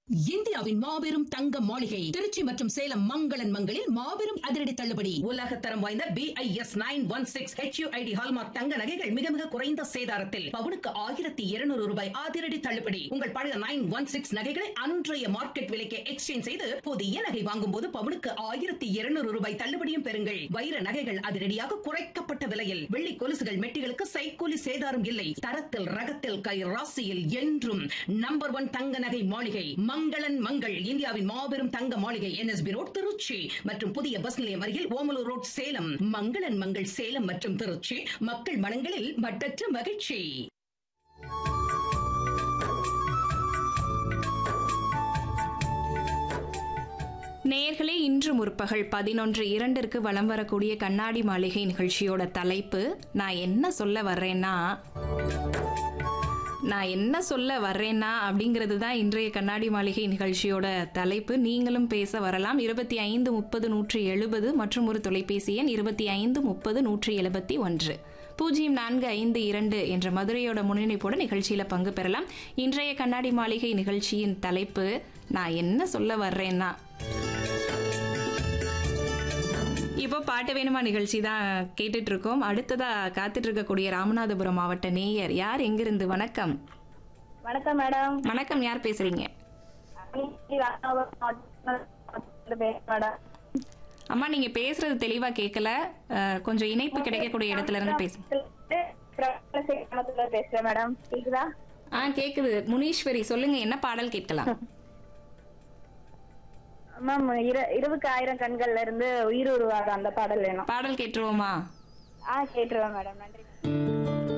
இந்தியாவின் மாபெரும் தங்க மாளிகை திருச்சி மற்றும் சேலம் மங்களன் மங்களில் மாபெரும் அதிரடி தள்ளுபடி உலக தரம் வாய்ந்த B I S nine one six HUID hallmark தங்க நகைகள் மிக மிக குறைந்த சேதாரத்தில் பவுனுக்கு ஆயிரத்தி இருநூறு ரூபாய் அதிரடி தள்ளுபடி உங்கள் பழைய நைன் ஒன் சிக்ஸ் நகைகளை அன்றைய மார்க்கெட் விலைக்கு எக்ஸ்சேஞ்ச் செய்து புதிய நகை வாங்கும் போது பவுனுக்கு ஆயிரத்தி இருநூறு ரூபாய் தள்ளுபடியும் பெறுங்கள் வைர நகைகள் அதிரடியாக குறைக்கப்பட்ட விலையில் வெள்ளி கொலுசுகள் மெட்டிகளுக்கு சைக்கூலி சேதாரம் இல்லை தரத்தில் ரகத்தில் கை ராசியில் என்றும் நம்பர் ஒன் தங்க நகை மாளிகை மங்களன் மங்கள் இந்தியாவின் மாபெரும் தங்க மாளிகை என்எஸ்பி ரோட் திருச்சி மற்றும் புதிய பஸ் நிலையம் அருகில் ஓமலூர் ரோட் சேலம் மங்களன் மங்கள் சேலம் மற்றும் திருச்சி மக்கள் மனங்களில் மட்டற்ற மகிழ்ச்சி நேயர்களே இன்று முற்பகல் பதினொன்று இரண்டிற்கு வலம் வரக்கூடிய கண்ணாடி மாளிகை நிகழ்ச்சியோட தலைப்பு நான் என்ன சொல்ல வர்றேன்னா நான் என்ன சொல்ல வர்றேன்னா அப்படிங்கிறது தான் இன்றைய கண்ணாடி மாளிகை நிகழ்ச்சியோட தலைப்பு நீங்களும் பேச வரலாம் இருபத்தி ஐந்து முப்பது நூற்றி எழுபது மற்றும் ஒரு தொலைபேசி எண் இருபத்தி ஐந்து முப்பது நூற்றி எழுபத்தி ஒன்று பூஜ்ஜியம் நான்கு ஐந்து இரண்டு என்ற மதுரையோட முன்னிணைப்போட நிகழ்ச்சியில பங்கு பெறலாம் இன்றைய கண்ணாடி மாளிகை நிகழ்ச்சியின் தலைப்பு நான் என்ன சொல்ல வர்றேன்னா இப்போ பாட்டு வேணுமா நிகழ்ச்சி தான் கேட்டுட்டு இருக்கோம் அடுத்ததா காத்துட்டு இருக்கக்கூடிய ராமநாதபுரம் மாவட்ட நேயர் யார் எங்கிருந்து வணக்கம் வணக்கம் மேடம் வணக்கம் யார் பேசுறீங்க மேடம் அம்மா நீங்க பேசுறது தெளிவா கேட்கல அஹ், கொஞ்சம் இணைப்பு கிடைக்கக்கூடிய இடத்துல இருந்து பேசுங்க பேசுறேன் மேடம் கேக்குதா ஆ கேக்குது முனீஸ்வரி சொல்லுங்க என்ன பாடல் கேட்கலாம் மேம் இருபக்கு ஆயிரம் கண்கள்ல இருந்து உயிர் உருவாக அந்த பாடல் வேணும் பாடல் கேட்டுருவோமா ஆ கேட்டுருவேன் மேடம் நன்றி